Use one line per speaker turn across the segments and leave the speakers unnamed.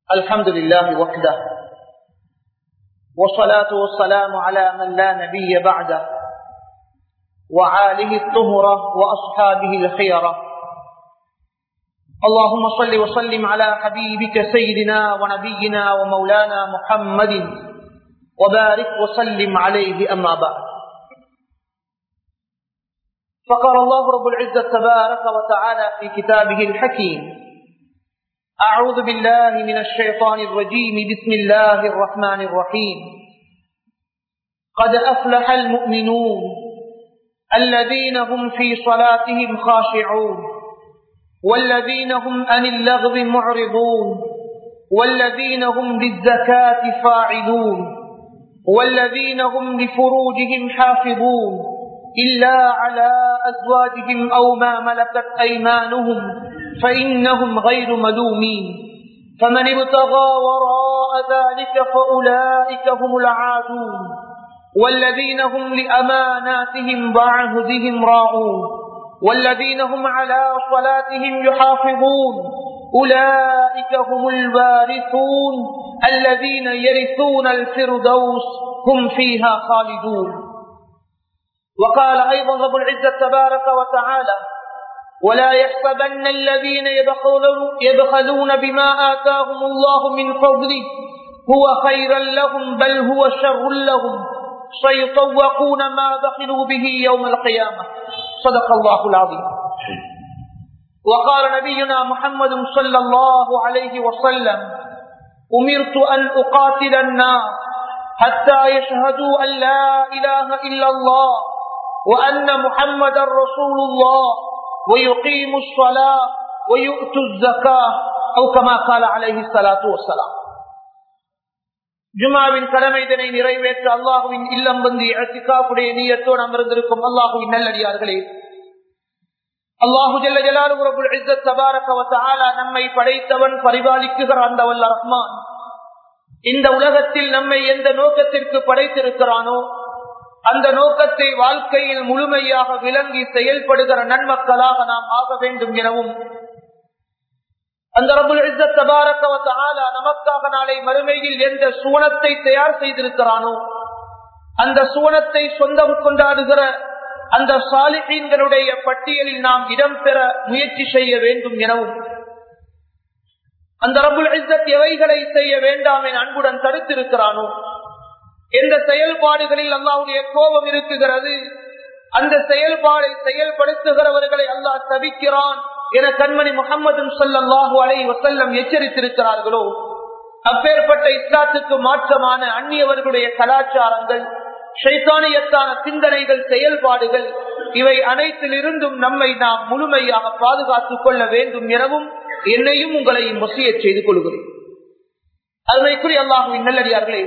الحمد لله وحده والصلاة والسلام على من لا نبي بعده وعاله الطهرة وأصحابه الخيرة اللهم صل وسلم على حبيبك سيدنا ونبينا ومولانا محمد وبارك وسلم عليه أما بعد فقال الله رب العزة تبارك وتعالى في كتابه الحكيم أعوذ بالله من الشيطان الرجيم بسم الله الرحمن الرحيم قد أفلح المؤمنون الذين هم في صلاتهم خاشعون والذين هم عن اللغو معرضون والذين هم للزكاة فاعلون والذين هم لفروجهم حافظون إلا على أزواجهم أو ما ملكت أيمانهم فإنهم غير ملومين فمن ابتغى وراء ذلك فأولئك هم العادون والذين هم لأماناتهم وعهدهم راعون والذين هم على صلاتهم يحافظون أولئك هم الوارثون الذين يرثون الفردوس هم فيها خالدون وقال أيضا رب العزة تبارك وتعالى ولا يحسبن الذين يبخلون, يبخلون بما آتاهم الله من فضله هو خيرا لهم بل هو شر لهم سيطوقون ما بخلوا به يوم القيامة صدق الله العظيم وقال نبينا محمد صلى الله عليه وسلم أمرت أن أقاتل الناس حتى يشهدوا أن لا إله إلا الله وأن محمد رسول الله ويقيم الصلاة ويؤتوا الزكاة أو كما قال عليه الصلاة والسلام ஜுமாவின் கடமை இதனை நிறைவேற்ற அல்லாஹுவின் இல்லம் வந்து அசிகாப்புடைய நீயத்தோடு அமர்ந்திருக்கும் அல்லாஹுவின் நல்லடியார்களே அல்லாஹு ஜல்ல ஜலாலு நம்மை படைத்தவன் பரிபாலிக்குகிற அந்த வல்ல ரஹ்மான் இந்த உலகத்தில் நம்மை எந்த நோக்கத்திற்கு படைத்திருக்கிறானோ அந்த நோக்கத்தை வாழ்க்கையில் முழுமையாக விளங்கி செயல்படுகிற நன்மக்களாக நாம் ஆக வேண்டும் எனவும் அந்த ரபுல் நமக்காக நாளை மறுமையில் எந்த சுவனத்தை தயார் செய்திருக்கிறானோ அந்த சுவனத்தை சொந்தம் கொண்டாடுகிற அந்த சாலிஹீன்களுடைய பட்டியலில் நாம் இடம்பெற முயற்சி செய்ய வேண்டும் எனவும் அந்த ரபுல் இஸ்ஸத் எவைகளை செய்ய வேண்டாம் என அன்புடன் தடுத்திருக்கிறானோ எந்த செயல்பாடுகளில் அல்லாவுடைய கோபம் இருக்குகிறது அந்த செயல்பாடை செயல்படுத்துகிறவர்களை அல்லாஹ் தவிக்கிறான் என கண்மணி முகமது சல்லாஹூ அலை வசல்லம் எச்சரித்திருக்கிறார்களோ அப்பேற்பட்ட இஸ்லாத்துக்கு மாற்றமான அந்நியவர்களுடைய கலாச்சாரங்கள் ஷைத்தானியத்தான சிந்தனைகள் செயல்பாடுகள் இவை அனைத்திலிருந்தும் நம்மை நாம் முழுமையாக பாதுகாத்துக் கொள்ள வேண்டும் எனவும் என்னையும் உங்களையும் வசிய செய்து கொள்கிறேன் அதனைக்குரிய அல்லாஹுவின் நல்லடியார்களே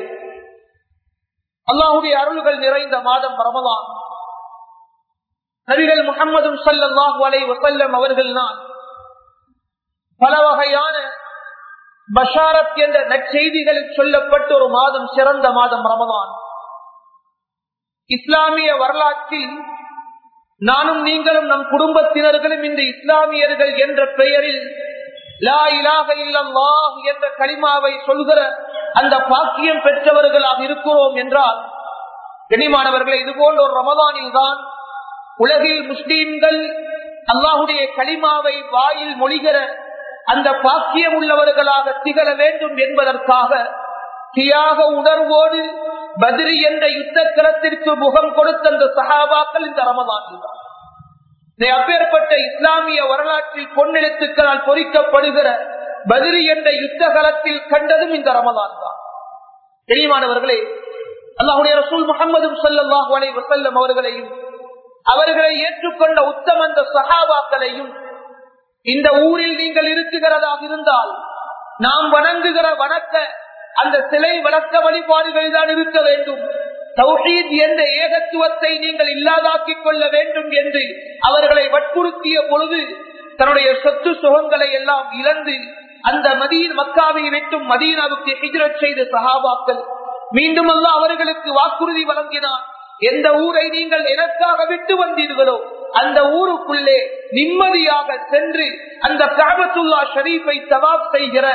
அல்லாஹுடைய அருள்கள் நிறைந்த மாதம் ரமதான் நபிகள் முகமது சல்லாஹூ அலை வசல்லம் அவர்கள் நான் பல வகையான பஷாரத் என்ற நற்செய்திகளில் சொல்லப்பட்ட ஒரு மாதம் சிறந்த மாதம் ரமதான் இஸ்லாமிய வரலாற்றில் நானும் நீங்களும் நம் குடும்பத்தினர்களும் இந்த இஸ்லாமியர்கள் என்ற பெயரில் லா இலாக இல்லல்லா என்ற களிமாவை சொல்கிற அந்த பாக்கியம் பெற்றவர்களாக இருக்கிறோம் என்றால் கனிமானவர்களை இது போன்ற ஒரு ரமதானில் தான் உலகில் முஸ்லீம்கள் அல்லாஹுடைய களிமாவை வாயில் மொழிகிற அந்த பாக்கியம் உள்ளவர்களாக திகழ வேண்டும் என்பதற்காக தியாக உணர்வோடு பதிரி என்ற யுத்த களத்திற்கு முகம் கொடுத்த அந்த சகாபாக்கள் இந்த ரமதானில் தான் அப்பேற்பட்ட இஸ்லாமிய வரலாற்றில் பொன்னெழுத்துக்களால் பொறிக்கப்படுகிற பதிரி என்ற யுத்த களத்தில் கண்டதும் இந்த ரமதான் தான் தெளிவானவர்களே அல்லாஹுடைய ரசூல் முகமது சல்லாஹூ அலை வசல்லம் அவர்களையும் அவர்களை ஏற்றுக்கொண்ட உத்தம அந்த சகாபாக்களையும் இந்த ஊரில் நீங்கள் இருக்குகிறதாக இருந்தால் நாம் வணங்குகிற வணக்க அந்த சிலை வணக்க வழிபாடுகள் தான் இருக்க வேண்டும் தௌஹீத் என்ற ஏகத்துவத்தை நீங்கள் இல்லாதாக்கிக் கொள்ள வேண்டும் என்று அவர்களை வற்புறுத்திய பொழுது தன்னுடைய சொத்து சுகங்களை எல்லாம் இழந்து அந்த மதீன் மக்காவை விட்டும் மதீனாவுக்கு ஹிஜரத் செய்த சகாபாக்கள் மீண்டும் அல்ல அவர்களுக்கு வாக்குறுதி வழங்கினார் எந்த ஊரை நீங்கள் எனக்காக விட்டு வந்தீர்களோ அந்த ஊருக்குள்ளே நிம்மதியாக சென்று அந்த காபத்துல்லா ஷரீஃபை தவாப் செய்கிற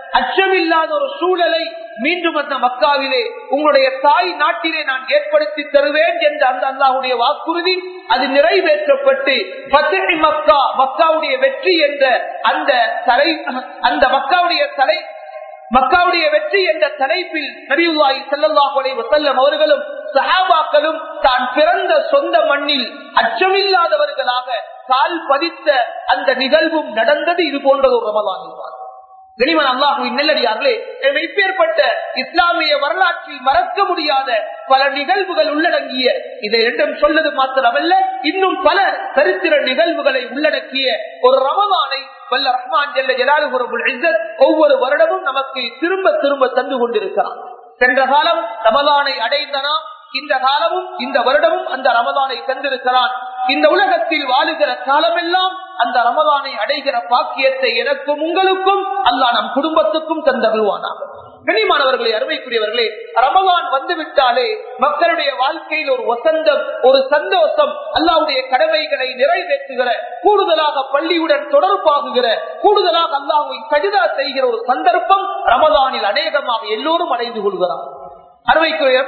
அச்சமில்லாத ஒரு சூழலை மீண்டும் அந்த மக்காவிலே உங்களுடைய தாய் நாட்டிலே நான் ஏற்படுத்தி தருவேன் என்ற அந்த அல்லாஹுடைய வாக்குறுதி அது நிறைவேற்றப்பட்டு பத்தகை மக்கா மக்காவுடைய வெற்றி என்ற அந்த தலை அந்த மக்காவுடைய தலை மக்காவுடைய வெற்றி என்ற தலைப்பில் நபிவாய் செல்லல்லாஹுடைய வசல்லம் அவர்களும் சஹாபாக்களும் தான் பிறந்த சொந்த மண்ணில் அச்சமில்லாதவர்களாக கால் பதித்த அந்த நிகழ்வும் நடந்தது இது போன்ற ஒரு ரமலான் கனிமன் அல்லாஹுவின் நெல்லடியார்களே இப்பேற்பட்ட இஸ்லாமிய வரலாற்றில் மறக்க முடியாத பல நிகழ்வுகள் உள்ளடங்கிய இதை இரண்டும் சொல்வது மாத்திரமல்ல இன்னும் பல சரித்திர நிகழ்வுகளை உள்ளடக்கிய ஒரு ரமதானை வல்ல ரஹ்மான் ஜெல்ல ஜலாலுபுரபுல் இஸ்ஸத் ஒவ்வொரு வருடமும் நமக்கு திரும்ப திரும்ப தந்து கொண்டிருக்கிறான் சென்ற காலம் ரமதானை அடைந்தனா இந்த காலமும் இந்த வருடமும் அந்த ரமதானை தந்திருக்கிறான் இந்த உலகத்தில் வாழுகிற காலமெல்லாம் அந்த ரமதானை அடைகிற பாக்கியத்தை எனக்கும் உங்களுக்கும் அல்லாஹ் நம் குடும்பத்துக்கும் தந்தருவானாக கனிமானவர்களே அருமைக்குரியவர்களே ரமலான் வந்துவிட்டாலே மக்களுடைய வாழ்க்கையில் ஒரு வசந்தம் ஒரு சந்தோஷம் அல்லாவுடைய கடமைகளை நிறைவேற்றுகிற கூடுதலாக பள்ளியுடன் தொடர்பாகுகிற கூடுதலாக அல்லாஹை கஜிதா செய்கிற ஒரு சந்தர்ப்பம் ரமலானில் அநேகமாக எல்லோரும் அடைந்து கொள்கிறார் அருமைக்குரிய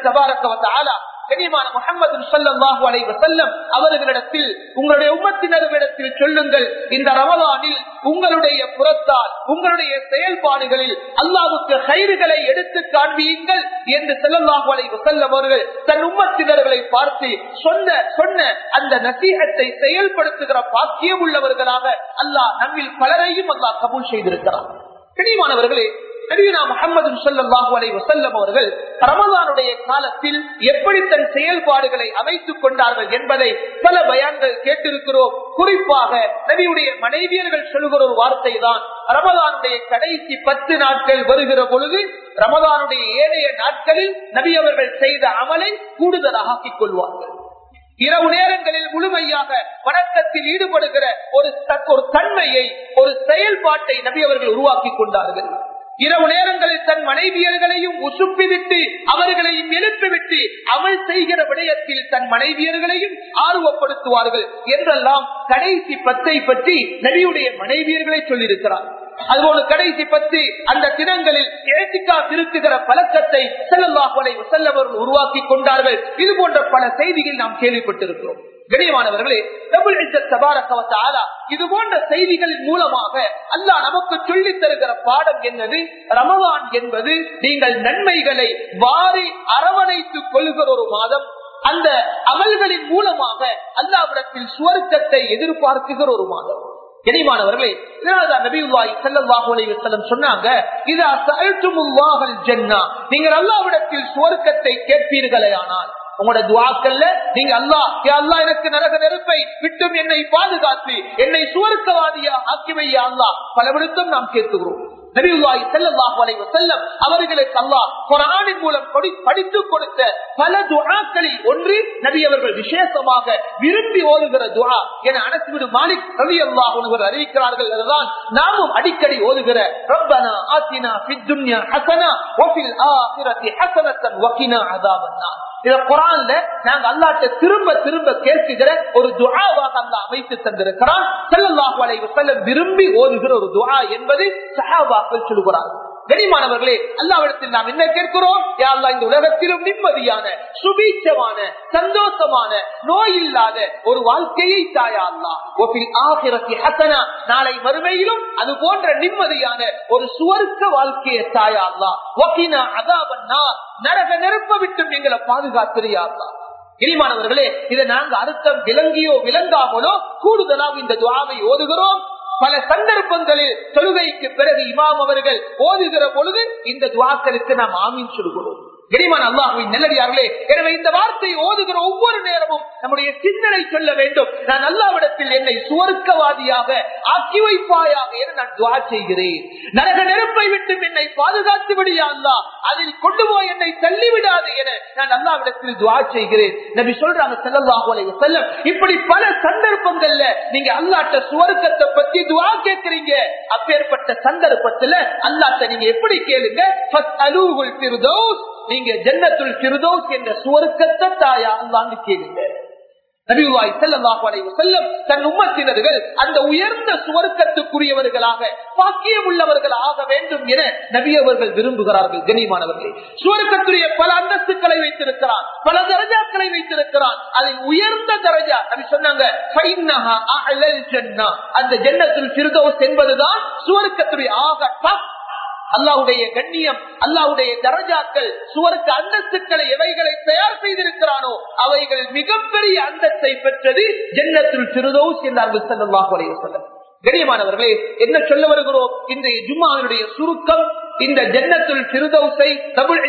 கனிமான முகமது சல்லாஹூ அலை வசல்லம் அவர்களிடத்தில் உங்களுடைய உம்மத்தினர்களிடத்தில் சொல்லுங்கள் இந்த ரமலானில் உங்களுடைய புறத்தால் உங்களுடைய செயல்பாடுகளில் அல்லாவுக்கு கயிறுகளை எடுத்து காண்பியுங்கள் என்று செல்லல்லாஹு அலை வசல்லம் அவர்கள் தன் உம்மத்தினர்களை பார்த்து சொன்ன சொன்ன அந்த நசீகத்தை செயல்படுத்துகிற பாக்கியம் உள்ளவர்களாக அல்லாஹ் நம்மில் பலரையும் அல்லாஹ் கபூல் செய்திருக்கிறார் கனிமானவர்களே முகமது சல்லாஹூ அலை வசல்லம் அவர்கள் ரமதானுடைய காலத்தில் எப்படி தன் செயல்பாடுகளை அமைத்துக் கொண்டார்கள் என்பதை பல பயான்கள் கேட்டிருக்கிறோம் குறிப்பாக நபியுடைய மனைவியர்கள் சொல்லுகிற ஒரு வார்த்தை தான் ரமதானுடைய கடைசி பத்து நாட்கள் வருகிற பொழுது ரமதானுடைய ஏனைய நாட்களில் நபி அவர்கள் செய்த அமலை கூடுதலாக ஆக்கிக் கொள்வார்கள் இரவு நேரங்களில் முழுமையாக வணக்கத்தில் ஈடுபடுகிற ஒரு ஒரு தன்மையை ஒரு செயல்பாட்டை நபி அவர்கள் உருவாக்கி கொண்டார்கள் இரவு நேரங்களில் தன் மனைவியர்களையும் உசுப்பிவிட்டு அவர்களையும் எழுப்பிவிட்டு அமல் செய்கிற விடயத்தில் தன் மனைவியர்களையும் ஆர்வப்படுத்துவார்கள் என்றெல்லாம் கடைசி பத்தை பற்றி நபியுடைய மனைவியர்களை சொல்லியிருக்கிறார் அதுபோல கடைசி பத்து அந்த தினங்களில் ஏற்றிக்கா திருத்துகிற பழக்கத்தை செல்லல்லாஹலை செல்லவர்கள் உருவாக்கி கொண்டார்கள் இது போன்ற பல செய்திகள் நாம் கேள்விப்பட்டிருக்கிறோம் கணியமானவர்களே இது போன்ற செய்திகளின் மூலமாக அல்லாஹ் நமக்கு சொல்லித் தருகிற பாடம் என்னது ரமவான் என்பது நீங்கள் நன்மைகளை வாரி அரவணைத்துக் கொள்கிற ஒரு மாதம் அந்த அமல்களின் மூலமாக அல்லாவிடத்தில் சுவர்க்கத்தை எதிர்பார்க்குகிற ஒரு மாதம் கனிமானவர்களே சொன்னாங்க நீங்கள் அல்லாவிடத்தில் சுவர்க்கத்தை கேட்பீர்களே ஆனால் உங்களோட துவாக்கல்ல நீங்க அல்லா அல்லா எனக்கு நரக நெருப்பை விட்டும் என்னை பாதுகாத்து என்னை சுவர்க்கவாதியா ஆக்கிவையா அல்லா பல விடுத்தும் நாம் கேட்கிறோம் நபிவாய் செல்லல்லாஹு செல்லம் அவர்களுக்கு அல்லாஹ் குரானின் மூலம் படித்துக் கொடுத்த பல துவாக்களில் ஒன்று நபி அவர்கள் விசேஷமாக விரும்பி ஓதுகிற துவா என அனசுவிடு மாலிக் ரவி அல்லாஹ் ஒருவர் அறிவிக்கிறார்கள் அதுதான் நாமும் அடிக்கடி ஓதுகிற ரப்பனா ஆத்தினா பித்துன்யா ஹசனா ஒஃபில் ஆசிரத்தி ஹசனத்தன் வக்கினா அதாபன்னா இத குரான்ல நாங்க அல்லாட்ட திரும்ப திரும்ப கேட்குகிற ஒரு துவாவாக அல்லா அமைத்து தந்திருக்கிறான் செல்லல்லாஹு அலைவு செல்லம் விரும்பி ஓதுகிற ஒரு துவா என்பது சஹாபாக்கள் சொல்லுகிறார்கள் கனிமானவர்களே அல்லாவிடத்தில் நாம் என்ன கேட்கிறோம் யாழ்லா இந்த உலகத்திலும் நிம்மதியான சுபீட்சமான சந்தோஷமான நோய் இல்லாத ஒரு வாழ்க்கையை தாயா அல்லா ஆகிரத்தி ஹசனா நாளை மறுமையிலும் அது போன்ற நிம்மதியான ஒரு சுவர்க்க வாழ்க்கையை தாயா அல்லா ஒக்கினா அதாவன்னா நரக நெருப்ப விட்டும் எங்களை பாதுகாத்திரியா அல்லா இனிமானவர்களே இதை நாங்க அர்த்தம் விளங்கியோ விளங்காமலோ கூடுதலாக இந்த துவாவை ஓதுகிறோம் பல சந்தர்ப்பங்களில் தொழுகைக்கு பிறகு இமாம் அவர்கள் ஓதுகிற பொழுது இந்த துவாக்களுக்கு நாம் ஆமீன் சொல்கிறோம் கரிமான் அல்லாஹுவின் நல்லடியார்களே எனவே இந்த வார்த்தையை ஓதுகிற ஒவ்வொரு நேரமும் நம்முடைய சிந்தனை சொல்ல வேண்டும் நான் அல்லாவிடத்தில் என்னை சுவர்க்கவாதியாக ஆக்கி வைப்பாயாக என நான் துவா செய்கிறேன் நரக நெருப்பை விட்டு என்னை பாதுகாத்து விடியா அல்லா அதில் கொண்டு போய் என்னை தள்ளிவிடாது என நான் அல்லாவிடத்தில் துவா செய்கிறேன் நபி சொல்றாங்க செல்லல்லாஹு செல்லம் இப்படி பல சந்தர்ப்பங்கள்ல நீங்க அல்லாட்ட சுவர்க்கத்தை பத்தி துவா கேட்கிறீங்க அப்பேற்பட்ட சந்தர்ப்பத்துல அல்லாட்ட நீங்க எப்படி கேளுங்க நீங்க ஜன்னத்துல் கிருதோஸ் என்ற சுவர்க்கத்தை தாயா அல்லான்னு கேளுங்க நபிவாய் செல்லல்லாஹு அலைஹி வஸல்லம் தன் உம்மத்தினர்கள் அந்த உயர்ந்த சுவர்க்கத்துக்குரியவர்களாக பாக்கியம் உள்ளவர்கள் ஆக வேண்டும் என நபி அவர்கள் விரும்புகிறார்கள் கனிமானவர்களே சுவர்க்கத்துடைய பல அந்தஸ்துக்களை வைத்திருக்கிறான் பல தரஜாக்களை வைத்திருக்கிறான் அதில் உயர்ந்த தரஜா நபி சொன்னாங்க "ஃபைன்னஹா அஅலல் ஜன்னா." அந்த ஜன்னத்துல் ஃபிர்தௌஸ் என்பதுதான் சுவர்க்கத்துடைய ஆக top அல்லாவுடைய கண்ணியம் அல்லாவுடைய தரஜாக்கள் சுவர்க்க அந்தஸ்துக்களை எவைகளை தயார் செய்திருக்கிறானோ அவைகள் மிகப்பெரிய அந்தஸ்தை பெற்றது ஜன்னத்துல் திருதௌஸ் என்றார்கள் ஸல்லல்லாஹு அலைஹி வஸல்லம் கண்ணியமானவர்களே என்ன சொல்ல வருகிறோம் இன்றைய ஜும்மாவினுடைய சுருக்கம் இந்த ஜன்னத்துல் திருதௌசை தமிழ்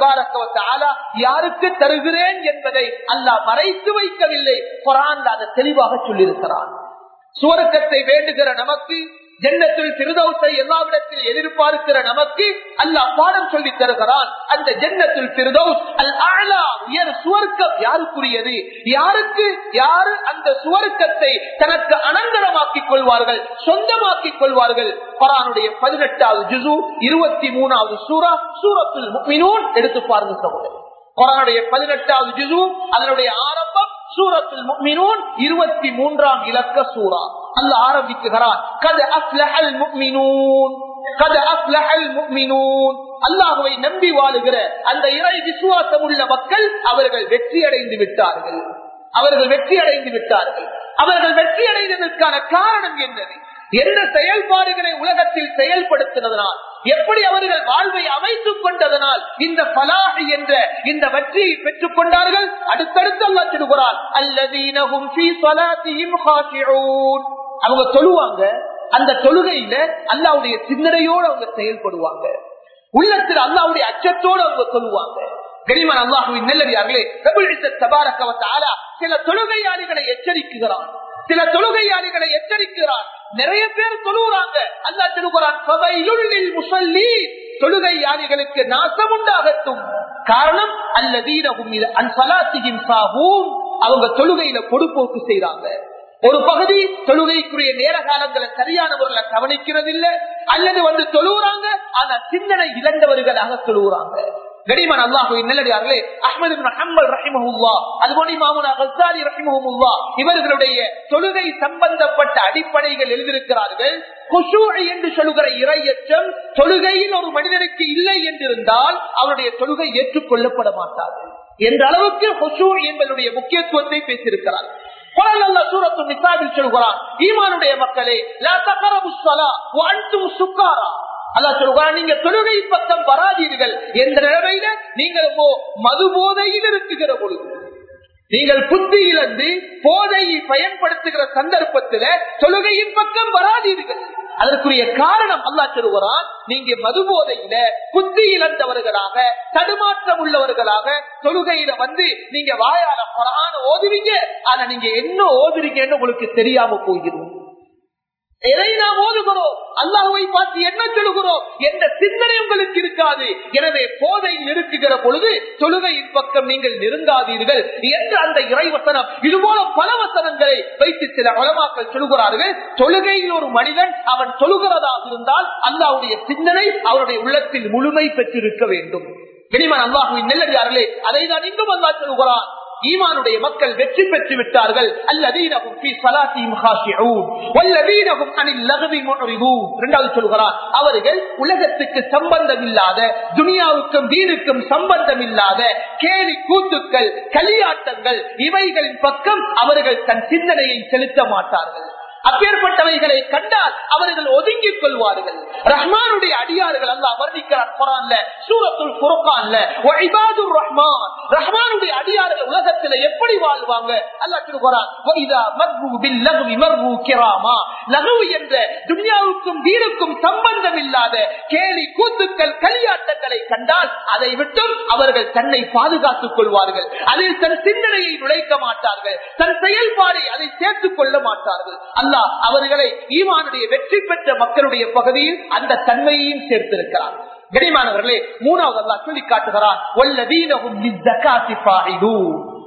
யாருக்கு தருகிறேன் என்பதை அல்லாஹ் மறைத்து வைக்கவில்லை குரான் அதை தெளிவாக சொல்லியிருக்கிறான் சுவர்க்கத்தை வேண்டுகிற நமக்கு ஜன்னத்தில் திருதௌசை எல்லாவிடத்தில் எதிர்பார்க்கிற நமக்கு அல்லாஹ் பாடம் சொல்லி தருகிறான் அந்த ஜன்னத்தில் திருதௌஸ் அல் ஆலா உயர் சுவர்க்கம் யாருக்குரியது யாருக்கு யாரு அந்த சுவர்க்கத்தை தனக்கு அனந்தரமாக்கிக் கொள்வார்கள் சொந்தமாக்கிக் கொள்வார்கள் குரானுடைய பதினெட்டாவது ஜுசு இருபத்தி மூணாவது சூரா சூரத்துல் முக்மினூன் எடுத்து பாருங்க சகோதரர் குரானுடைய பதினெட்டாவது ஜுசு அதனுடைய ஆரம்பம் சூரத்துல் முக்மினூன் இருபத்தி மூன்றாம் இலக்க சூரா அல்ல ஆரம்பிக்குகிறார் கத அஃப்லஹல் முக்மினூன் கத அஃப்லஹல் முக்மினூன் அல்லாஹுவை நம்பி வாழுகிற அந்த இறை விசுவாசம் உள்ள மக்கள் அவர்கள் வெற்றி அடைந்து விட்டார்கள் அவர்கள் வெற்றி அடைந்து விட்டார்கள் அவர்கள் வெற்றி அடைந்ததற்கான காரணம் என்னது எந்த செயல்பாடுகளை உலகத்தில் செயல்படுத்தினதனால் எப்படி அவர்கள் வாழ்வை அமைத்துக் கொண்டதனால் இந்த பலாஹி என்ற இந்த வெற்றியை பெற்றுக் கொண்டார்கள் அடுத்தடுத்து அல்லா சொல்லுகிறார் அல்லதீனஹும் ஃபீ ஸலாத்திஹிம் காஷிஊன் அவங்க தொழுவாங்க அந்த தொழுகையில அல்லாவுடைய சிந்தனையோடு அவங்க செயல்படுவாங்க உள்ளத்தில் அல்லாவுடைய அச்சத்தோடு அவங்க சொல்லுவாங்க கனிமன் அல்லாஹுவின் நல்லடியார்களே தபாரக்கவத்தாலா சில தொழுகையாளிகளை எச்சரிக்குகிறான் சில தொழுகையாளிகளை எச்சரிக்கிறான் நிறைய பேர் தொழுகிறாங்க அல்லா திருக்குறான் முசல்லி தொழுகையாளிகளுக்கு நாசம் உண்டாகட்டும் காரணம் அல்லதீனகும் இது அன்சலாத்தியின் சாகும் அவங்க தொழுகையில பொடுப்போக்கு செய்யறாங்க ஒரு பகுதி தொழுகைக்குரிய நேர காலங்களை சரியான முறையில் கவனிக்கிறது இல்ல அல்லது வந்து தொழுகிறாங்க ஆனா சிந்தனை இழந்தவர்களாக தொழுகிறாங்க கடிமன் அல்லாஹு நல்லடியார்களே அஹமது ஹம்பல் ரஹிமஹுல்லா அதுபோல மாமுனா கசாரி ரஹிமஹுல்லா இவர்களுடைய தொழுகை சம்பந்தப்பட்ட அடிப்படைகள் எழுதியிருக்கிறார்கள் குஷூழி என்று சொல்லுகிற இறையச்சம் தொழுகையில் ஒரு மனிதனுக்கு இல்லை என்றிருந்தால் அவருடைய தொழுகை ஏற்றுக்கொள்ளப்பட மாட்டாது என்ற அளவுக்கு ஹொசூ என்பதனுடைய முக்கியத்துவத்தை பேசியிருக்கிறார் சொல்கிறான் ஈமானுடைய மக்களே சுக்காரா அல்லா சொல்றான் நீங்க தொழுகை பக்கம் வராதீர்கள் என்ற நிலைமையில நீங்கள் மது போதையில் இருக்குகிற பொழுது நீங்கள் புத்தி இழந்து போதையை பயன்படுத்துகிற சந்தர்ப்பத்தில் தொழுகையின் பக்கம் வராதீர்கள் அதற்குரிய காரணம் அல்லா சொல்லுகிறான் நீங்க மது போதையில புத்தி இழந்தவர்களாக தடுமாற்றம் உள்ளவர்களாக தொழுகையில வந்து நீங்க வாயால பரான ஓதுவீங்க ஆனா நீங்க என்ன ஓதுறீங்கன்னு உங்களுக்கு தெரியாம போகிறோம் எதை நாம் ஓதுகிறோம் அல்லாஹுவை பார்த்து என்ன சொல்லுகிறோம் என்ற சிந்தனை உங்களுக்கு இருக்காது எனவே போதையில் இருக்குகிற பொழுது தொழுகையின் பக்கம் நீங்கள் நெருங்காதீர்கள் என்று அந்த இறைவசனம் இதுபோல பல வசனங்களை வைத்து சில வளமாக்கள் சொல்லுகிறார்கள் தொழுகையில் ஒரு மனிதன் அவன் தொழுகிறதாக இருந்தால் அல்லாவுடைய சிந்தனை அவருடைய உள்ளத்தில் முழுமை பெற்றிருக்க வேண்டும் பெரியமன் அல்லாஹுவின் நெல்லடியார்களே அதை தான் இங்கும் அல்லா சொல்லுகிறான் ஈமானுடைய மக்கள் வெற்றி பெற்று விட்டார்கள் இரண்டாவது சொல்கிறார் அவர்கள் உலகத்துக்கு சம்பந்தம் இல்லாத துனியாவுக்கும் வீணுக்கும் சம்பந்தம் இல்லாத கேலி கூத்துக்கள் களியாட்டங்கள் இவைகளின் பக்கம் அவர்கள் தன் சிந்தனையை செலுத்த மாட்டார்கள் அப்பேற்பட்டவைகளை கண்டால் அவர்கள் ஒதுங்கிக் கொள்வார்கள் ரஹ்மானுடைய அடியார்கள் அல்ல வர்ணிக்கிறார் குரான்ல சூரத்துல் குரப்பான்ல ரஹ்மான் ரஹ்மானுடைய அடியார்கள் உலகத்தில் எப்படி வாழ்வாங்க அல்லா சொல்லுகிறான் என்ற துனியாவுக்கும் வீடுக்கும் சம்பந்தம் இல்லாத கேலி கூத்துக்கள் களியாட்டங்களை கண்டால் அதை விட்டும் அவர்கள் தன்னை பாதுகாத்துக் கொள்வார்கள் அதில் தன் சிந்தனையை நுழைக்க மாட்டார்கள் தன் செயல்பாடை அதை சேர்த்துக் கொள்ள மாட்டார்கள் அல்ல அல்லாஹ் அவர்களை ஈமானுடைய வெற்றி பெற்ற மக்களுடைய பகுதியில் அந்த தன்மையையும் சேர்த்திருக்கிறார் கனிமானவர்களே மூணாவது அல்லா சொல்லி காட்டுகிறார்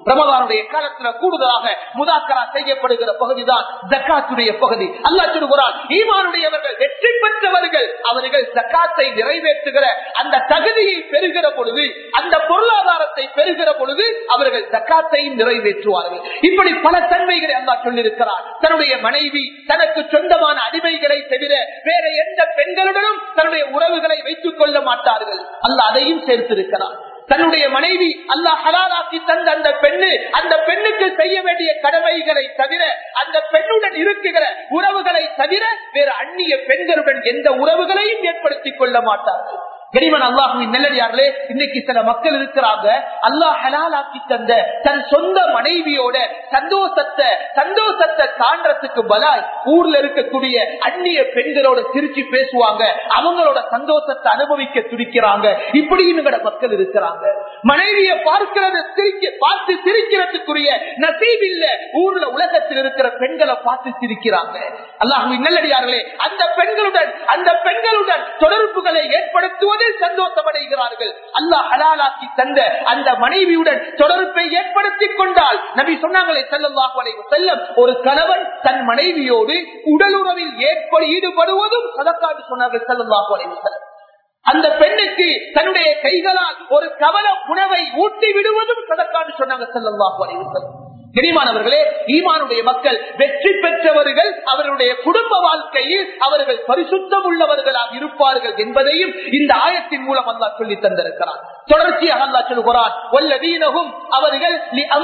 ரமதானுடைய காலத்துல கூடுதலாக முதாக்கரா செய்யப்படுகிற பகுதிதான் ஜக்காத்துடைய பகுதி அல்லாஹ் சொல்கிறான் ஈமானுடையவர்கள் வெற்றி பெற்றவர்கள் அவர்கள் ஜக்காத்தை நிறைவேற்றுகிற அந்த தகுதியை பெறுகிற பொழுது அந்த பொருளாதாரத்தை பெறுகிற பொழுது அவர்கள் ஜக்காத்தையும் நிறைவேற்றுவார்கள் இப்படி பல தன்மைகளை அல்லாஹ் சொல்லியிருக்கிறார் தன்னுடைய மனைவி தனக்கு சொந்தமான அடிமைகளை தவிர வேற எந்த பெண்களுடனும் தன்னுடைய உறவுகளை வைத்துக் கொள்ள மாட்டார்கள் அல்லாஹ் அதையும் சேர்த்திருக்கிறார் தன்னுடைய மனைவி அல்லாஹ் ஹலாலாக்கி தந்த அந்த பெண்ணு அந்த பெண்ணுக்கு செய்ய வேண்டிய கடமைகளை தவிர அந்த பெண்ணுடன் இருக்குகிற உறவுகளை தவிர வேறு அந்நிய பெண்களுடன் எந்த உறவுகளையும் ஏற்படுத்திக் கொள்ள மாட்டார்கள் கனிமன் அல்லாஹுவின் நல்லடியார்களே இன்னைக்கு சில மக்கள் இருக்கிறாங்க அல்லாஹ் ஹலாலாக்கி தந்த தன் சொந்த மனைவியோட சந்தோஷத்தை சந்தோஷத்தை காண்றதுக்கு பலாய் ஊர்ல இருக்கக்கூடிய அந்நிய பெண்களோட சிரிச்சு பேசுவாங்க அவங்களோட சந்தோஷத்தை அனுபவிக்க துடிக்கிறாங்க இப்படியும் எங்கட மக்கள் இருக்கிறாங்க மனைவியை பார்க்கிறது சிரிக்க பார்த்து சிரிக்கிறதுக்குரிய நசீப் இல்ல ஊர்ல உலகத்தில் இருக்கிற பெண்களை பார்த்து சிரிக்கிறாங்க அல்லாஹுவின் நல்லடியார்களே அந்த பெண்களுடன் அந்த பெண்களுடன் தொடர்புகளை ஏற்படுத்துவது என்பதில் சந்தோஷம் அடைகிறார்கள் அல்லாஹ் ஹலாலாக்கி தந்த அந்த மனைவியுடன் தொடர்பை ஏற்படுத்திக் கொண்டால் நபி சொன்னாங்களே செல்லல்லாஹு செல்லம் ஒரு கணவன் தன் மனைவியோடு உடலுறவில் ஏற்பட ஈடுபடுவதும் சதக்காட்டு சொன்னார்கள் செல்லல்லாஹு செல்லம் அந்த பெண்ணுக்கு தன்னுடைய கைகளால் ஒரு கவல உணவை ஊட்டி விடுவதும் சதக்காட்டு சொன்னாங்க செல்லல்லாஹு செல்லம் கனிமானவர்களே ஈமானுடைய மக்கள் வெற்றி பெற்றவர்கள் அவர்களுடைய குடும்ப வாழ்க்கையில் அவர்கள் பரிசுத்தம் உள்ளவர்களாக இருப்பார்கள் என்பதையும் இந்த ஆயத்தின் மூலம் அல்லா சொல்லி தந்திருக்கிறார் தொடர்ச்சியாக அல்லா சொல்கிறார் வல்லதீனகும் அவர்கள்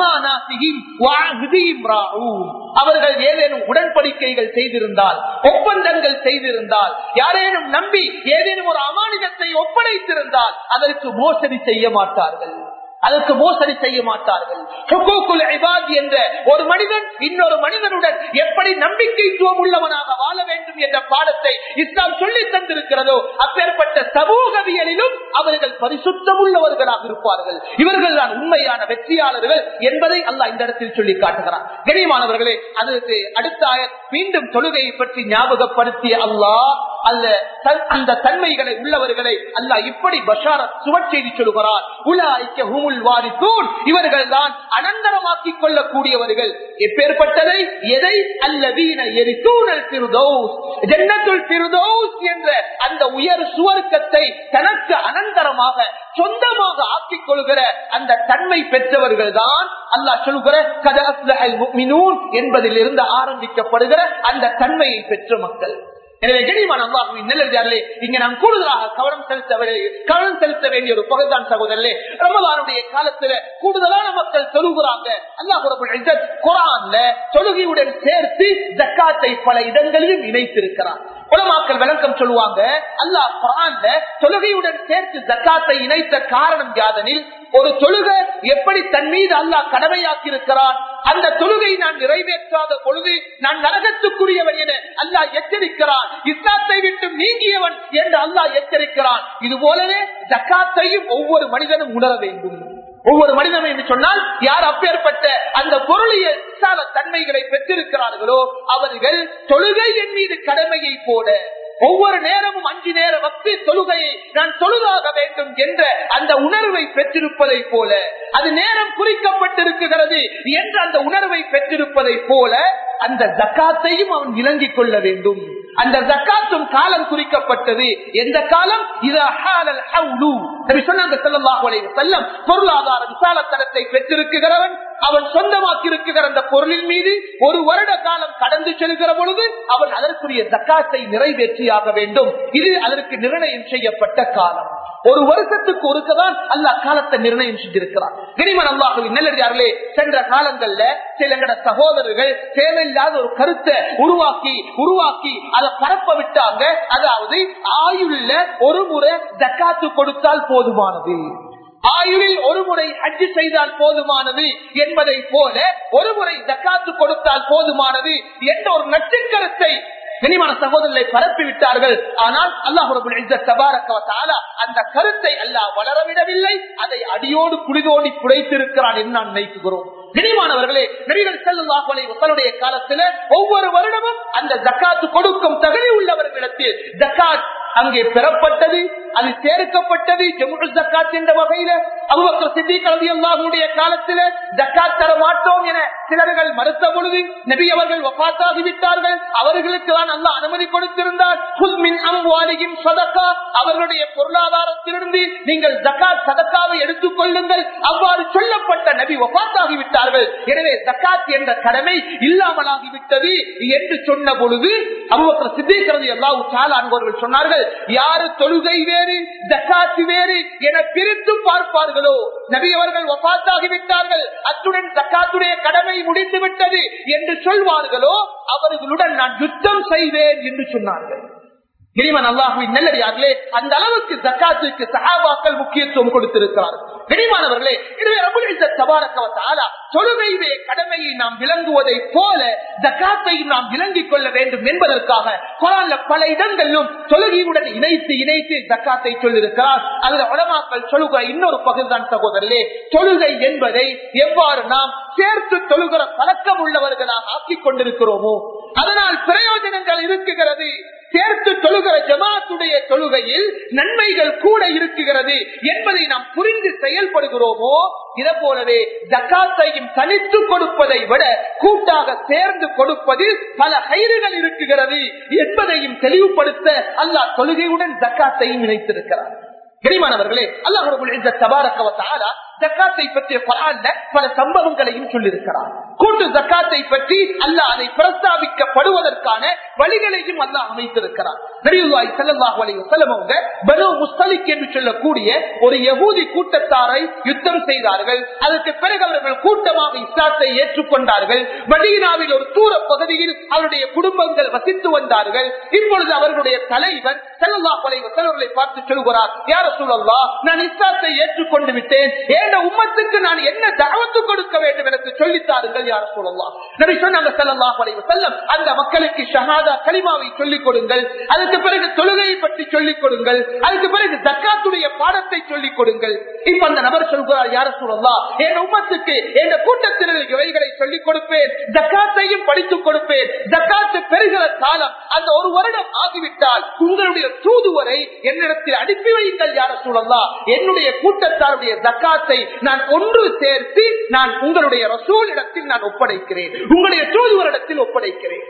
அவர்கள் ஏதேனும் உடன்படிக்கைகள் செய்திருந்தால் ஒப்பந்தங்கள் செய்திருந்தால் யாரேனும் நம்பி ஏதேனும் ஒரு அமானிதத்தை ஒப்படைத்திருந்தால் அதற்கு மோசடி செய்ய மாட்டார்கள் அதற்கு மோசடி செய்ய மாட்டார்கள் என்ற ஒரு மனிதன் இன்னொரு மனிதனுடன் எப்படி நம்பிக்கைத்துவம் உள்ளவனாக வாழ வேண்டும் என்ற பாடத்தை இஸ்லாம் சொல்லி தந்திருக்கிறதோ அப்பேற்பட்ட சமூகவியலிலும் அவர்கள் பரிசுத்தம் உள்ளவர்களாக இருப்பார்கள் இவர்கள் தான் உண்மையான வெற்றியாளர்கள் என்பதை அல்லா இந்த இடத்தில் சொல்லி காட்டுகிறார் கனிமானவர்களே அதற்கு அடுத்த மீண்டும் தொழுகையை பற்றி ஞாபகப்படுத்திய அல்லாஹ் அல்ல அந்த தன்மைகளை உள்ளவர்களை அல்ல இப்படி பஷார சுவச்செய்தி சொல்கிறார் உலாய்க்க ஹுமுல் வாரிசூன் இவர்கள் தான் அனந்தரமாக்கிக் கொள்ளக்கூடியவர்கள் எப்பேற்பட்டதை எதை அல்லதீன எரிசூனல் திருதோஸ் ஜன்னத்துல் திருதோஸ் என்ற அந்த உயர் சுவர்க்கத்தை தனக்கு அனந்தரமாக சொந்தமாக ஆக்கிக் கொள்கிற அந்த தன்மை பெற்றவர்கள் தான் அல்லாஹ் சொல்கிற என்பதில் இருந்து ஆரம்பிக்கப்படுகிற அந்த தன்மையை பெற்ற மக்கள் எனவே கனிமான் அல்லாஹுவின் நல்லே இங்க நாம் கூடுதலாக கவனம் செலுத்த கவனம் செலுத்த வேண்டிய ஒரு பகுதிதான் சகோதரர்களே ரமதானுடைய காலத்துல கூடுதலான மக்கள் தொழுகிறாங்க அல்லாஹ் குரான்ல தொழுகையுடன் சேர்த்து ஜக்காத்தை பல இடங்களிலும் இணைத்திருக்கிறார் உலமாக்கள் விளக்கம் சொல்லுவாங்க அல்லாஹ் குரான்ல தொழுகையுடன் சேர்த்து ஜக்காத்தை இணைத்த காரணம் யாதனில் ஒரு தொழுகை எப்படி தன் மீது அல்லாஹ் கடமையாக்கி இருக்கிறான் அந்த தொழுகை நான் நிறைவேற்றாத பொழுது நான் நரகத்துக்குரியவன் என அல்லாஹ் எச்சரிக்கிறான் இஸ்லாத்தை விட்டு நீங்கியவன் என்று அல்லாஹ் எச்சரிக்கிறான் இது போலவே ஜக்காத்தையும் ஒவ்வொரு மனிதனும் உணர வேண்டும் ஒவ்வொரு மனிதனும் என்று சொன்னால் யார் அப்பேற்பட்ட அந்த பொருளிய தன்மைகளை பெற்றிருக்கிறார்களோ அவர்கள் தொழுகை என் மீது கடமையை போட ஒவ்வொரு நேரமும் அஞ்சு நேர வக்தி தொழுகையை நான் தொழுதாக வேண்டும் என்ற அந்த உணர்வை பெற்றிருப்பதை போல அது நேரம் குறிக்கப்பட்டிருக்கிறது என்ற அந்த உணர்வை பெற்றிருப்பதை போல அந்த ஜக்காத்தையும் அவன் விளங்கிக் கொள்ள வேண்டும் அந்த ஜக்காத்தும் காலம் குறிக்கப்பட்டது எந்த காலம் செல்லம் பொருளாதார விசாலத்தனத்தை பெற்றிருக்கிறவன் அவன் சொந்தமாக்கி இருக்கிற அந்த பொருளின் மீது ஒரு வருட காலம் கடந்து செல்கிற பொழுது அவன் அதற்குரிய ஜக்காத்தை நிறைவேற்றியாக வேண்டும் இது அதற்கு நிர்ணயம் செய்யப்பட்ட காலம் ஒரு வருஷத்துக்கு ஒருக்கதான் அல்ல காலத்தை நிர்ணயம் செஞ்சிருக்கிறார் கனிமன் அல்லாஹுவின் நல்லடியார்களே சென்ற காலங்கள்ல சில சகோதரர்கள் தேவையில்லாத ஒரு கருத்தை உருவாக்கி உருவாக்கி அதை பரப்ப விட்டாங்க அதாவது ஆயுள்ல ஒரு முறை ஜக்காத்து கொடுத்தால் போதுமானது ஆயுளில் ஒரு முறை அஜி செய்தால் போதுமானது என்பதை போல ஒரு முறை ஜக்காத்து கொடுத்தால் போதுமானது என்ற ஒரு நட்டுக்கருத்தை கனிமான சகோதரர்களை பரப்பி விட்டார்கள் ஆனால் அல்லாஹ் அந்த கருத்தை அல்லாஹ் வளரவிடவில்லை அதை அடியோடு குடிதோடி புடைத்திருக்கிறான் என்று நான் நினைக்கிறோம் கனிமானவர்களே நபிகள் செல்லுடைய காலத்துல ஒவ்வொரு வருடமும் அந்த ஜக்காத்து கொடுக்கும் தகுதி உள்ளவர்களிடத்தில் ஜக்காத் அங்கே பெறப்பட்டது அது சேர்க்கப்பட்டது ஜக்காத் என்ற வகையில அபுபக்கர் சித்திக் ரலியல்லாஹுடைய காலத்தில ஜக்காத் தர மாட்டோம் என சிலர்கள் மறுத்த பொழுது நபி அவர்கள் வபாத்தாகி விட்டார்கள் அவர்களுக்கு தான் நல்ல அனுமதி கொடுத்திருந்தார் குல் மின் அம்வாலிஹிம் சதகா அவர்களுடைய பொருளாதாரத்திலிருந்து நீங்கள் ஜக்காத் சதக்காவை எடுத்துக் கொள்ளுங்கள் அவ்வாறு சொல்லப்பட்ட நபி வபாத்தாகி விட்டார்கள் எனவே ஜக்காத் என்ற கடமை இல்லாமலாகிவிட்டது என்று சொன்ன பொழுது அபுபக்கர் சித்திக் ரலியல்லாஹு தஆலா அன்பவர்கள் சொன்னார்கள் யாரு தொழுகை வேறு ஜக்காத்து வேறு என பிரித்து பார்ப்பார்களோ நபி அவர்கள் வபாத்தாகிவிட்டார்கள் அத்துடன் ஜக்காத்துடைய கடமை முடிந்து விட்டது என்று சொல்வார்களோ அவர்களுடன் நான் யுத்தம் செய்வேன் என்று சொன்னார்கள் கிரிமன் அல்லாஹுவின் நல்லடியார்களே அந்த அளவுக்கு ஜக்காத்துக்கு சகாபாக்கள் முக்கியத்துவம் கொடுத்திருக்கிறார் கிரிமானவர்களே இதுவே தபாரக்கவத்தாலா தொழுகையுடைய கடமையை நாம் விளங்குவதை போல ஜக்காத்தையும் நாம் விளங்கிக் கொள்ள வேண்டும் என்பதற்காக குரான்ல பல இடங்களிலும் தொழுகையுடன் இணைத்து இணைத்து ஜக்காத்தை சொல்லியிருக்கிறார் அதுல உலமாக்கள் சொல்லுகிற இன்னொரு பகுதிதான் சகோதரர்களே தொழுகை என்பதை எவ்வாறு நாம் சேர்த்து தொழுகிற பழக்கம் உள்ளவர்களாக ஆக்கிக் கொண்டிருக்கிறோமோ அதனால் பிரயோஜனங்கள் இருக்குகிறது சேர்த்து தொழுகிற ஜமாத்துடைய தொழுகையில் நன்மைகள் கூட இருக்குகிறது என்பதை நாம் புரிந்து செயல்படுகிறோமோ இதை போலவே ஜக்காத்தையும் தனித்து கொடுப்பதை விட கூட்டாக சேர்ந்து கொடுப்பதில் பல கயிறுகள் இருக்குகிறது என்பதையும் தெளிவுபடுத்த அல்லாஹ் தொழுகையுடன் ஜக்காத்தையும் இணைத்திருக்கிறார் கனிமானவர்களே அல்லாஹ் தபாரக்கவத்தாரா ஜக்காத்தை பற்றிய பலான்ல பல சம்பவங்களையும் சொல்லியிருக்கிறார் கூட்டு ஜக்காத்தை பற்றி அல்லாஹ் அதை பிரஸ்தாபிக்கப்படுவதற்கான வழிகளையும் அல்லாஹ் அமைத்திருக்கிறார் நரியுல்லாய் செல்லல்லாஹு அலைஹி வஸல்லம் அவங்க பனு முஸ்தலிக் என்று சொல்லக்கூடிய ஒரு யகூதி கூட்டத்தாரை யுத்தம் செய்தார்கள் அதற்கு பிறகு அவர்கள் கூட்டமாக இஸ்லாத்தை ஏற்றுக்கொண்டார்கள் மதீனாவில் ஒரு தூர பகுதியில் அவருடைய குடும்பங்கள் வசித்து வந்தார்கள் இப்பொழுது அவர்களுடைய தலைவர் செல்லல்லாஹு அலைஹி வஸல்லமை பார்த்து சொல்கிறார் யார சூழல்லா நான் இஸ்லாத்தை ஏற்றுக்கொண்டு விட்டேன் ஏண்ட உம்மத்துக்கு நான் என்ன தகவத்து கொடுக்க வேண்டும் எனக்கு சொல்லித்தாருங்கள் யார சொல்லலாம் நபி சொன்னாங்க ஸல்லல்லாஹு அலைஹி வஸல்லம் அந்த மக்களுக்கு ஷஹாதா கலிமாவை சொல்லிக் கொடுங்கள் அதுக்கு பிறகு தொழுகையை பற்றி சொல்லிக் கொடுங்கள் அதுக்கு பிறகு ஜக்காத்துடைய பாடத்தை சொல்லிக் கொடுங்கள் இப்ப அந்த நபர் சொல்கிறார் யார சொல்லலாம் என் உம்மத்துக்கு என் கூட்டத்தினருக்கு இவைகளை சொல்லிக் கொடுப்பேன் ஜக்காத்தையும் படித்துக் கொடுப்பேன் ஜக்காத்து பெறுகிற காலம் அந்த ஒரு வருடம் ஆகிவிட்டால் உங்களுடைய தூதுவரை என்னிடத்தில் அனுப்பி வையுங்கள் யார சொல்லலாம் என்னுடைய கூட்டத்தாருடைய ஜக்காத்தை நான் ஒன்று சேர்த்து நான் உங்களுடைய ரசூலிடத்தில் நான் ஒப்படைக்கிறேன் உங்களுடைய தூதுவரிடத்தில் ஒப்படைக்கிறேன்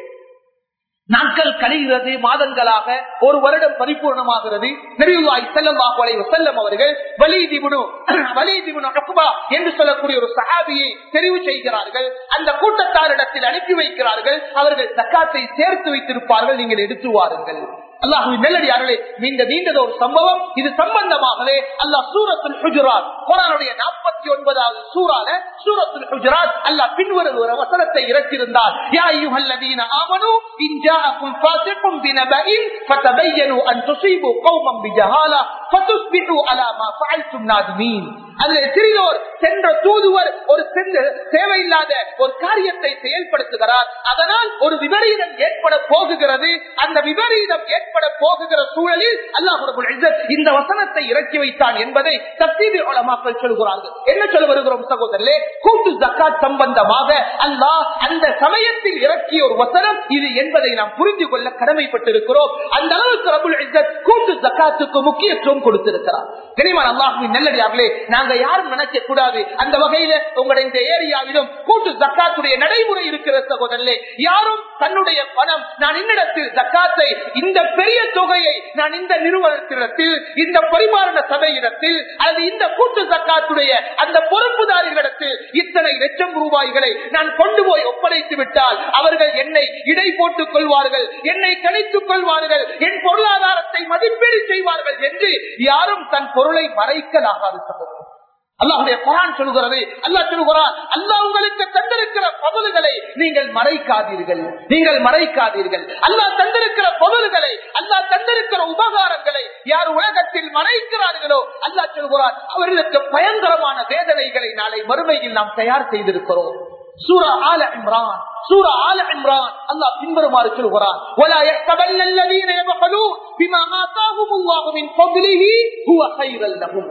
நாட்கள் கழிகிறது மாதங்களாக ஒரு வருடம் பரிபூர்ணமாகிறது நெறிவாய் செல்லமாக செல்லம் அவர்கள் வலிதிபுனு வலிதிபுனு அக்குபா என்று சொல்லக்கூடிய ஒரு சஹாபியை தெரிவு செய்கிறார்கள் அந்த கூட்டத்தாரிடத்தில் அனுப்பி வைக்கிறார்கள் அவர்கள் தக்காத்தை சேர்த்து வைத்திருப்பார்கள் நீங்கள் எடுத்து வாருங்கள் அல்லாஹுவின் நெல்லடியார்களே நீண்ட நீண்டது ஒரு சம்பவம் இது சம்பந்தமாகவே அல்லாஹ் சூரத்துல் ஹுஜராத் குரானுடைய நாற்பத்தி ஒன்பதாவது சூறால சூரத்துல் ஹுஜராத் அல்லாஹ் பின்வரும் ஒரு வசனத்தை இறக்கியிருந்தார் யா அய்யுஹல்லதீன ஆமனு இன் ஜாஅக்கும் ஃபாஸிகும் பினபஇன் ஃபதபையனு அன் துஸீபு கௌமன் பிஜஹாலா ஃபதுஸ்பிஹு அலா மா ஃபஅல்தும் நாதிமீன் அதில் சிறியோர் சென்ற தூதுவர் ஒரு சென்று தேவையில்லாத ஒரு காரியத்தை செயல்படுத்துகிறார் அதனால் ஒரு விபரீதம் ஏற்பட போகுகிறது அந்த விபரீதம் ஏற்பட போகுகிற சூழலில் அல்லாஹ் இந்த வசனத்தை இறக்கி வைத்தான் என்பதை தத்தீவி மக்கள் சொல்கிறார்கள் என்ன சொல்ல வருகிறோம் சகோதரர்களே கூட்டு ஜக்காத் சம்பந்தமாக அல்லாஹ் அந்த சமயத்தில் இறக்கிய ஒரு வசனம் இது என்பதை நாம் புரிந்து கொள்ள கடமைப்பட்டிருக்கிறோம் அந்த அளவுக்கு ரபுல் இஸ்ஸத் கூட்டு ஜக்காத்துக்கு முக்கியத்துவம் கொடுத்திருக்கிறார் கனிமான் அல்லாஹுவின் நல்லடியார்களே நாங்க யாரும் நினைக்க கூடாது அந்த வகையில உங்களுடைய இந்த ஏரியாவிலும் கூட்டு ஜக்காத்துடைய நடைமுறை இருக்கிற சகோதரர்களே யாரும் தன்னுடைய பணம் நான் இன்னிடத்தில் ஜக்காத்தை இந்த பெரிய தொகையை நான் இந்த நிறுவனத்திடத்தில் இந்த பரிமாரண சபையிடத்தில் அல்லது இந்த கூட்டு ஜக்காத்துடைய அந்த பொறுப்புதாரிகளிடத்தில் இத்தனை லட்சம் ரூபாய்களை நான் கொண்டு போய் ஒப்படைத்து விட்டால் அவர்கள் என்னை இடை போட்டுக் கொள்வார்கள் என்னை கணித்துக் கொள்வார்கள் என் பொருளாதாரத்தை மதிப்பீடு செய்வார்கள் என்று யாரும் தன் பொருளை மறைக்கலாகாது சகோதரர் அல்லாஹுடைய குரான் சொல்கிறது அல்லாஹ் சொல்கிறான் அல்லாஹ் உங்களுக்கு தந்திருக்கிற பொருள்களை நீங்கள் மறைக்காதீர்கள் நீங்கள் மறைக்காதீர்கள் அல்லாஹ் தந்திருக்கிற பொருள்களை அல்லாஹ் தந்திருக்கிற உபகாரங்களை யார் உலகத்தில் மறைக்கிறார்களோ அல்லாஹ் சொல்கிறான் அவர்களுக்கு பயங்கரமான வேதனைகளை நாளை மறுமையில் நாம் தயார் செய்திருக்கிறோம் சூரா ஆல இம்ரான் சூரா ஆல இம்ரான் அல்லாஹ் பின்வருமாறு சொல்கிறான் ولا يحسبن الذين يبخلون بما آتاهم الله من فضله هو خيرا لهم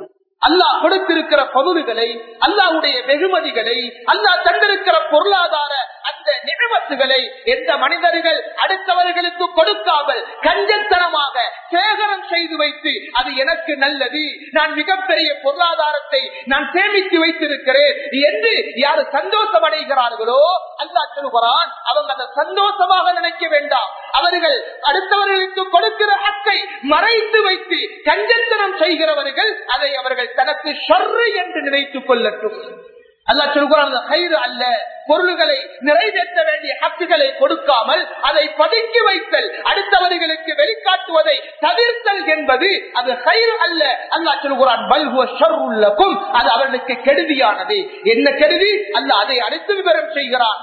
அல்லாஹ் கொடுத்திருக்கிற பகுதிகளை அல்லாஹ்வுடைய வெகுமதிகளை அல்லாஹ் தந்திருக்கிற பொருளாதார அந்த நிகழ்வத்துகளை எந்த மனிதர்கள் அடுத்தவர்களுக்கு கொடுக்காமல் கஞ்சத்தனமாக சேகரம் செய்து வைத்து அது எனக்கு நல்லது நான் மிகப்பெரிய பொருளாதாரத்தை நான் சேமித்து வைத்திருக்கிறேன் என்று யார் சந்தோஷம் அடைகிறார்களோ அல்லாஹ் சொல்கிறான் அவங்க அதை சந்தோஷமாக நினைக்க வேண்டாம் அவர்கள் அடுத்தவர்களுக்கு கொடுக்கிற ஹக்கை மறைத்து வைத்து கஞ்சத்தனம் செய்கிறவர்கள் அதை அவர்கள் தனக்கு ஷர்ரு என்று நினைத்துக் கொள்ளட்டும் அல்லா சொல்கிறான் கயிறு அல்ல பொருள்களை நிறைவேற்ற வேண்டிய ஹக்குகளை கொடுக்காமல் அதை பதுக்கி வைத்தல் அடுத்தவர்களுக்கு வெளிக்காட்டுவதை தவிர்த்தல் என்பது அது கயிறு அல்ல அல்லா சொல்கிறான் பல்குவ ஷர்ருல்லக்கும் அது அவர்களுக்கு கெடுதியானது என்ன கெடுதி அல்ல அதை அடுத்து விவரம் செய்கிறான்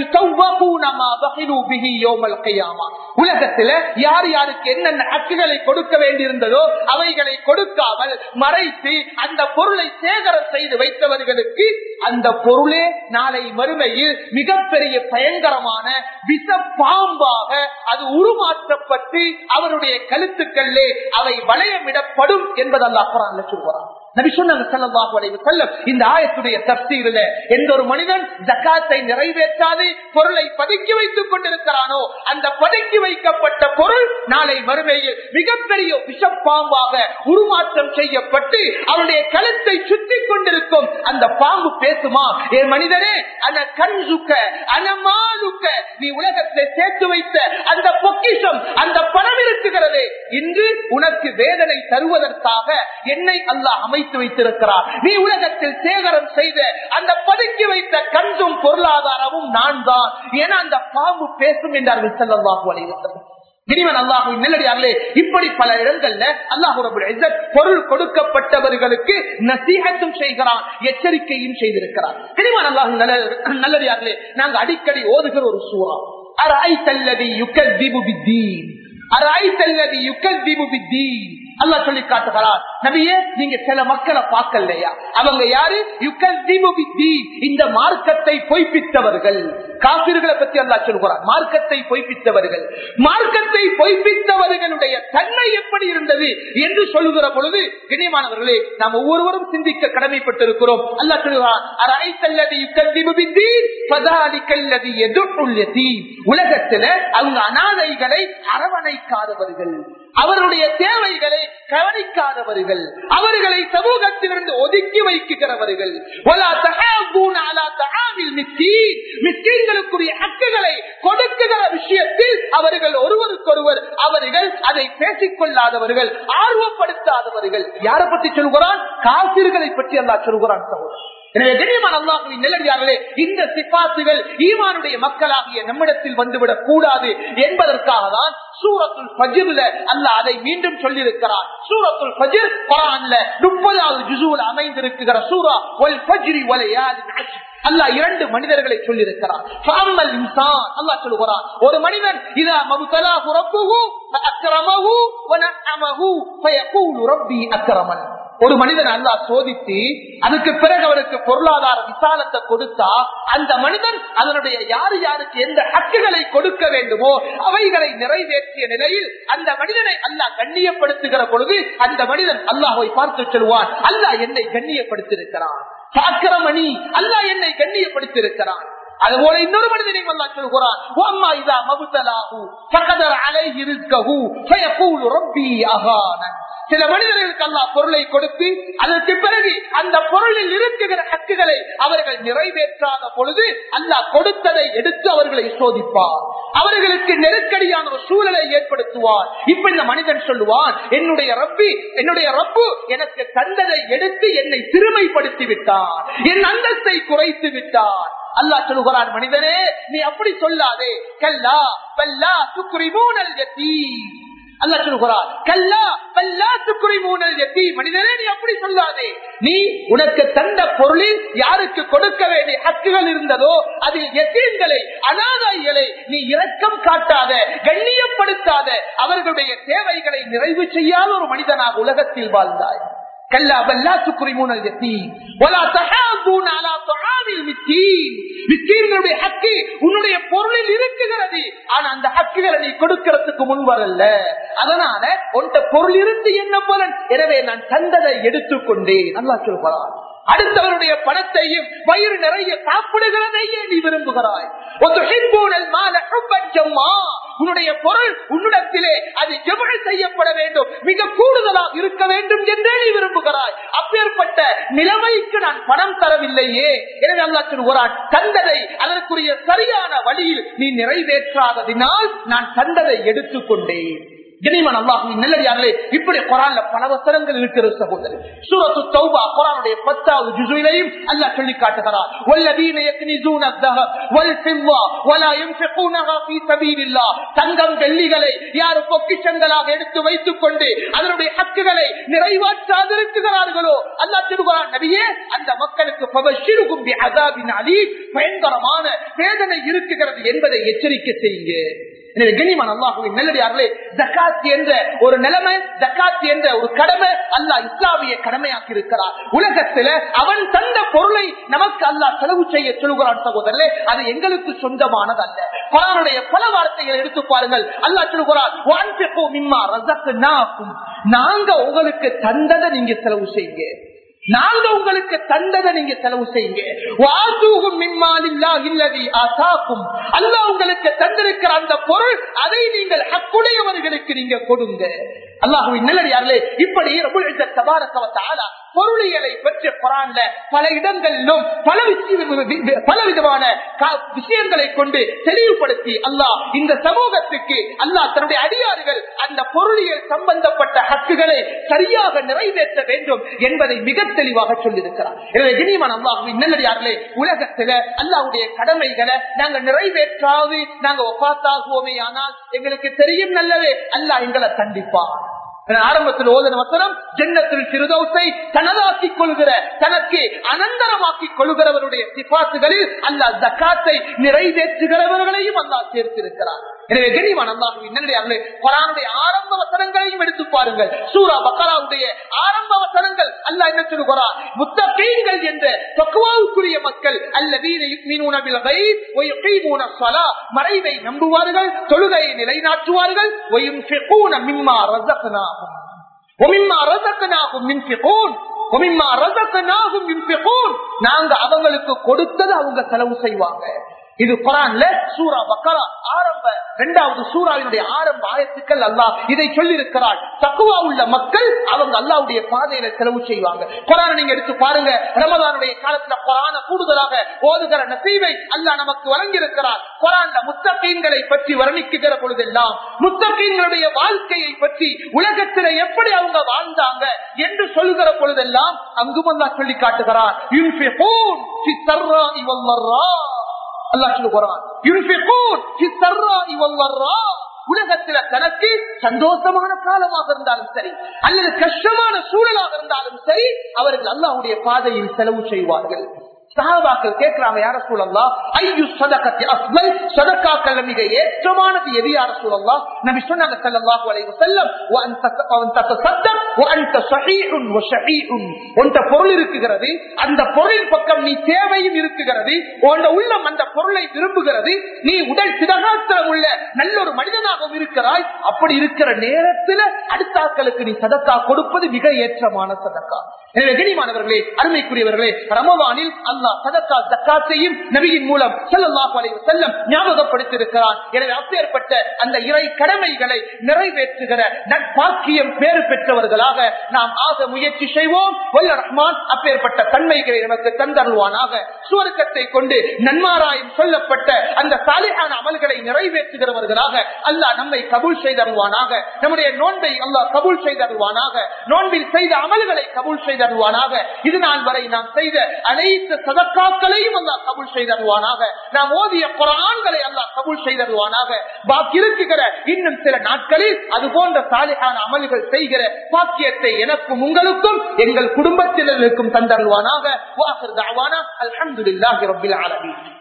உலகத்துல யார் யாருக்கு என்னென்ன ஹக்குகளை கொடுக்க வேண்டியிருந்ததோ அவைகளை கொடுக்காமல் மறைத்து அந்த பொருளை சேகரம் செய்து வைத்தவர்களுக்கு அந்த பொருளே நாளை மறுமையில் மிகப்பெரிய பயங்கரமான விச பாம்பாக அது உருமாற்றப்பட்டு அவருடைய கழுத்துக்களே அவை வளையமிடப்படும் என்பதல்ல அப்புறம் சொல்கிறான் நபி சொன்னாங்க ஸல்லல்லாஹு அலைஹி வஸல்லம் இந்த ஆயத்துடைய தஃசீரில் எந்த ஒரு மனிதன் ஜகாத்தை நிறைவேற்றாது பொருளை பதுக்கி வைத்துக் கொண்டிருக்கிறானோ அந்த பதுக்கி வைக்கப்பட்ட பொருள் நாளை மறுமையில் மிகப்பெரிய விஷப்பாம்பாக உருமாற்றம் செய்யப்பட்டு அவருடைய கழுத்தை சுத்தி கொண்டிருக்கும் அந்த பாம்பு பேசுமா ஏ மனிதனே அன கண்சுக்க அனமானுக்க நீ உலகத்தை சேர்த்து வைத்த அந்த பொக்கிஷம் அந்த பணம் இருக்குகிறது இன்று உனக்கு வேதனை தருவதற்காக என்னை அல்லாஹ் அமைத்து வைத்திருக்கிறார் நீ உலகத்தில் சேகரம் செய்த அந்த பதுக்கி வைத்த கஞ்சும் பொருளாதாரமும் நான் தான் ஏன்னா அந்த பாம்பு பேசும் என்றார்கள் செல்லவாகு அலைவசம் இனிவன் அல்லாஹு நெல்லடியார்களே இப்படி பல இடங்கள்ல அல்லாஹு பொருள் கொடுக்கப்பட்டவர்களுக்கு நசீகத்தும் செய்கிறான் எச்சரிக்கையும் செய்திருக்கிறார் இனிவன் அல்லாஹு நல்லடியார்களே நாங்க அடிக்கடி ஓதுகிற ஒரு சூறா அரை தல்லதி யுக்கீபு பித்தீன் அரை தல்லதி யுக்கீபு பித்தீன் அல்லா சொல்லி காட்டுகிறார் நபியே நீங்க சில மக்களை பார்க்கலையா அவங்க யாரு இந்த மார்க்கத்தை பொய்ப்பித்தவர்கள் காப்பீர்களை பத்தி அல்லா சொல்கிறார் மார்க்கத்தை பொய்ப்பித்தவர்கள் மார்க்கத்தை பொய்ப்பித்தவர்களுடைய தன்மை எப்படி இருந்தது என்று சொல்லுகிற பொழுது இணையமானவர்களே நாம் ஒவ்வொருவரும் சிந்திக்க கடமைப்பட்டிருக்கிறோம் அல்லா சொல்லுகிறார் உலகத்துல அவங்க அனாதைகளை அரவணைக்காதவர்கள் அவருடைய தேவைகளை கவனிக்காதவர்கள் அவர்களை சமூகத்திலிருந்து ஒதுக்கி வைக்கிறவர்கள் மிஸ்கீன்களுக்குரிய ஹக்குகளை கொடுக்குகிற விஷயத்தில் அவர்கள் ஒருவருக்கொருவர் அவர்கள் அதை பேசிக் கொள்ளாதவர்கள் ஆர்வப்படுத்தாதவர்கள் யாரை பற்றி சொல்கிறான் காசிர்களை பற்றி அல்லா சொல்கிறான் சகோதரர் எனவே கண்ணியமான அல்லாஹுவின் நிலடியார்களே இந்த சிப்பாத்துகள் ஈமானுடைய மக்களாகிய நம்மிடத்தில் வந்துவிடக் கூடாது என்பதற்காக தான் சூரத்துல் பஜிர்ல அல்ல அதை மீண்டும் சொல்லியிருக்கிறார் சூரத்துல் பஜிர் குரான்ல முப்பதாவது ஜுசூல் அமைந்திருக்கிற சூரா ஒல் பஜ்ரி வலையால் அல்லா இரண்டு மனிதர்களை சொல்லியிருக்கிறார் அல்லா சொல்லுகிறார் ஒரு மனிதன் இதா மபுதலா ரப்புஹு அக்ரமஹு வனஅமஹு ஃபயகூலு ரப்பி அக்ரமன் ஒரு மனிதன் அல்லா சோதித்து அதுக்கு பிறகு அவருக்கு பொருளாதார விசாலத்தை கொடுத்தா அந்த மனிதன் அதனுடைய யாரு யாருக்கு எந்த ஹக்குகளை கொடுக்க வேண்டுமோ அவைகளை நிறைவேற்றிய நிலையில் அந்த மனிதனை அல்லாஹ் கண்ணியப்படுத்துகிற பொழுது அந்த மனிதன் அல்லாஹை பார்த்து சொல்வான் அல்லாஹ் என்னை கண்ணியப்படுத்திருக்கிறான் சாக்கிரமணி அல்லாஹ் என்னை கண்ணியப்படுத்திருக்கிறான் அதுபோல இன்னொரு மனிதனையும் அல்லா சொல்கிறான் அம்மா இதா மபுத்தலாஹு சகதர் அலை இருக்கஹு ஃபயகூலு ரப்பி அகான சில மனிதர்களுக்கு அல்லா பொருளை கொடுத்து அதற்கு பிறகு அந்த பொருளில் இருக்குகிற ஹக்குகளை அவர்கள் நிறைவேற்றாத பொழுது அல்லாஹ் கொடுத்ததை எடுத்து அவர்களை சோதிப்பார் அவர்களுக்கு நெருக்கடியான ஒரு சூழலை ஏற்படுத்துவார் இப்ப இந்த மனிதன் சொல்லுவான் என்னுடைய ரப்பி என்னுடைய ரப்பு எனக்கு தந்ததை எடுத்து என்னை சிறுமைப்படுத்தி விட்டார் என் அந்தஸ்தை குறைத்து விட்டார் அல்லாஹ் சொல்லுகிறான் மனிதனே நீ அப்படி சொல்லாதே கல்லா பல்லா சுக்ரிமூனல் யத்தீம் அல்லா சொல்கிறார் கல்லா பல்லா சுக்ரிமூனல் யத்தீம் மனிதனே நீ அப்படி சொல்லாதே நீ உனக்கு தந்த பொருளில் யாருக்கு கொடுக்க வேண்டிய ஹக்குகள் இருந்ததோ அதில் எத்தீன்களை அனாதாய்களை நீ இரக்கம் காட்டாத கண்ணியப்படுத்தாத அவர்களுடைய தேவைகளை நிறைவு செய்யாத ஒரு மனிதனாக உலகத்தில் வாழ்ந்தாய் كلا بل لا تكرمون اليتيم ولا تحاضون على طعام المسكين மிஸ்கீன்களுடைய ஹக்கு உன்னுடைய பொருளில் இருக்குகிறது ஆனா அந்த ஹக்குகளை நீ கொடுக்கிறதுக்கு முன் வரல அதனால உன்ட பொருள் இருந்து என்ன பலன் எனவே நான் தந்ததை எடுத்துக்கொண்டேன் நல்லா சொல்கிறார் அடுத்தவருடைய பணத்தையும் வயிறு நிறைய சாப்பிடுகிறதையே நீ விரும்புகிறாய் உன்னுடைய பொருள் உன்னிடத்திலே அது எவ்வளவு செய்யப்பட வேண்டும் மிக கூடுதலாக இருக்க வேண்டும் என்றே நீ விரும்புகிறாய் அப்பேற்பட்ட நிலைமைக்கு நான் பணம் தரவில்லையே எனவே அல்லா சொல்கிறான் தந்ததை அதற்குரிய சரியான வழியில் நீ நிறைவேற்றாததினால் நான் தந்ததை எடுத்துக்கொண்டேன் கனிமன் அல்லாஹுவின் நல்லடியார்களே இப்படி குரான்ல பல வசனங்கள் இருக்கிற சகோதரர் சூரத்து தௌபா குரானுடைய பத்தாவது ஜுசுவிலையும் அல்லாஹ் சொல்லி காட்டுகிறார் வல்லதீன யக்னிசூன الذهب والفضة ولا ينفقونها في سبيل الله தங்கம் வெள்ளிகளை யார் பொக்கிஷங்களாக எடுத்து வைத்துக் கொண்டு அதனுடைய ஹக்குகளை நிறைவேற்றாதிருக்கிறார்களோ அல்லாஹ் திருக்குறான் நபியே அந்த மக்களுக்கு பபஷிருகும் பிஅதாபின் அலீம் பயங்கரமான வேதனை இருக்குகிறது என்பதை எச்சரிக்கை செய்யுங்க எனவே கனிமன் அல்லாஹுவின் நல்லடியார்களே ஜக்காத் என்ற ஒரு நிலைமை ஜக்காத் என்ற ஒரு கடமை அல்லாஹ் இஸ்லாமிய கடமையாக்கி இருக்கிறார் உலகத்துல அவன் தந்த பொருளை நமக்கு அல்லாஹ் செலவு செய்ய சொல்கிறான் சகோதரர்களே அது எங்களுக்கு சொந்தமானது அல்ல குரானுடைய பல வார்த்தைகளை எடுத்து பாருங்கள் அல்லாஹ் சொல்கிறார் "வஅன்ஃபிகு மிம்மா ரஸக்னாக்கும்." நாங்க உங்களுக்கு தந்ததை நீங்க செலவு செய்யுங்க நாங்க உங்களுக்கு தந்ததை நீங்க செலவு செய்யுங்க வாசூகும் மின்மாலில்லா இல்லதி ஆசாக்கும் அல்லாஹ் உங்களுக்கு தந்திருக்கிற அந்த பொருள் அதை நீங்கள் ஹக்குடையவர்களுக்கு நீங்க கொடுங்க அல்லாஹுவின் நல்லடியார்களே இப்படி ரபுல் இஸ்ஸத் தபாரக வ தஆலா பொருளியலை பற்றி குரான்ல பல இடங்களிலும் பல விஷய- பல விதமான கா- விஷயங்களை கொண்டு தெளிவுபடுத்தி அல்லாஹ் இந்த சமூகத்துக்கு அல்லாஹ் தன்னுடைய அடியார்கள் அந்த பொருளியல் சம்பந்தப்பட்ட ஹக்குகளை சரியாக நிறைவேற்ற வேண்டும் என்பதை மிக தெளிவாக சொல்லியிருக்கிறார் எனவே இனிமன் அல்லாஹுவின் நல்லடியார்களே உலகத்துல அல்லாஹ்வுடைய கடமைகளை நாங்க நிறைவேற்றாது நாங்க ஒப்பாத்தாகுவோமே ஆனால் எங்களுக்கு தெரியும் நல்லவே அல்லாஹ் எங்களை கண்டிப்பார் என ஆரம்பத்தில் ஓதன வசனம் ஜென்னத்தில் சிறுதோசை தனதாக்கிக் கொள்கிற தனக்கு அனந்தரமாக்கிக் கொள்கிறவருடைய சிபாத்துகளில் அல்லாஹ் ஜக்காத்தை நிறைவேற்றுகிறவர்களையும் அல்லாஹ் சேர்த்திருக்கிறார் எனவே கனிவான் அல்லாஹுவின் நல்லடியார்களே குரானுடைய ஆரம்ப வசனங்களையும் எடுத்து பாருங்கள் சூரா பக்கராவுடைய ஆரம்ப வசனங்கள் அல்லாஹ் என்ன சொல்லுகிறார் முத்தகீன்கள் என்ற தக்குவாவுக்குரிய மக்கள் அல்லதீன யுக்மினூன பில் கைப் வ யுகீமூன ஸலா மறைவை நம்புவார்கள் தொழுகையை நிலைநாட்டுவார்கள் வ யுன்ஃபிகூன மிம்மா ரஸக்னாஹும் ومما رزقناهم ينفقون ومما رزقناهم ينفقون நாங்க அவங்களுக்கு கொடுத்தது அவங்க செலவு செய்வாங்க இது குரான்ல சூரா பக்கரா ஆரம்ப இரண்டாவது சூறாவினுடைய ஆரம்ப ஆயத்துக்கள் அல்லாஹ் இதை சொல்லியிருக்கிறார் தக்குவா உள்ள மக்கள் அவங்க அல்லாவுடைய பாதையில செலவு செய்வாங்க குரான நீங்க எடுத்து பாருங்க ரமதானுடைய காலத்துல குரான கூடுதலாக ஓதுகிற நசீவை அல்லாஹ் நமக்கு வழங்கியிருக்கிறார் குரான்ல முத்தகீன்களை பற்றி வர்ணிக்குகிற பொழுதெல்லாம் முத்தகீன்களுடைய வாழ்க்கையை பற்றி உலகத்தில எப்படி அவங்க வாழ்ந்தாங்க என்று சொல்லுகிற பொழுதெல்லாம் அங்கும் அல்லாஹ் சொல்லி காட்டுகிறார் யுன்ஃபிகூன் ஃபி ஸர்ராஇ வல் ضرّா அல்லாஹ் சொல்லுகிறான் யுன்ஃபிகூன் ஃபி ஸர்ராஇ வல் ضرّா உலகத்துல தனக்கு சந்தோஷமான காலமாக இருந்தாலும் சரி அல்லது கஷ்டமான சூழலாக இருந்தாலும் சரி அவர்கள் அல்லாஹ்வுடைய பாதையில் செலவு செய்வார்கள் சஹாபாக்கள் கேட்கிறாங்க யார சூழல்லாம் ஐயு சதகத்தி அஸ்மல் சதக்காக்கள் மிக ஏற்றமானது எது யார சூழல்லாம் நபி சொன்னாங்க ஸல்லல்லாஹு அலைஹி வஸல்லம் வ அன்த வ அன்த தஸத்தக் வ அன்த ஸஹீஹுன் வ ஷஹீஹுன் உன்ட பொருள் இருக்குகிறது அந்த பொருளின் பக்கம் நீ தேவையும் இருக்குகிறது உன்ட உள்ளம் அந்த பொருளை விரும்புகிறது நீ உடல் சிதகாத்திரம் உள்ள நல்ல ஒரு மனிதனாகவும் இருக்கிறாய் அப்படி இருக்கிற நேரத்துல அடுத்த ஆட்களுக்கு நீ சதக்கா கொடுப்பது மிக ஏற்றமான சதக்கா எனவே கனிமானவர்களே அருமைக்குரியவர்களே ரமவானில் அல்லாஹ் சதக்கா ஜக்காத்தையும் நபியின் மூலம் ஸல்லல்லாஹு அலைஹி வஸல்லம் ஞாபகப்படுத்தியிருக்கிறார் எனவே அப்பேற்பட்ட அந்த இறை கடமைகளை நிறைவேற்றுகிற நட்பாக்கியம் பேறு பெற்றவர்களாக நாம் ஆக முயற்சி செய்வோம் வல்ல ரஹ்மான் அப்பேற்பட்ட தன்மைகளை நமக்கு தந்தருவானாக சுவர்க்கத்தை கொண்டு நன்மாராயம் சொல்லப்பட்ட அந்த சாலிகான அமல்களை நிறைவேற்றுகிறவர்களாக அல்லாஹ் நம்மை கபூல் செய்தருவானாக நம்முடைய நோன்பை அல்லாஹ் கபூல் செய்தருவானாக நோன்பில் செய்த அமல்களை கபூல் செய்தருவானாக இது நாள் வரை நாம் செய்த அனைத்து சதக்காக்களையும் அல்லாஹ் கபூல் செய்தருவானாக நாம் ஓதிய குரான்களை அல்லாஹ் கபூல் செய்தருவானாக பாக்கி இருக்கிற இன்னும் சில நாட்களில் அது போன்ற சாலிகான அமல்கள் செய்கிற பாக்கியத்தை எனக்கும் உங்களுக்கும் எங்கள் குடும்பத்தினருக்கும் தந்தருவானாக வாசர் தாவானா அல்ஹம்துலில்லாஹி ரப்பில் ஆலமீன்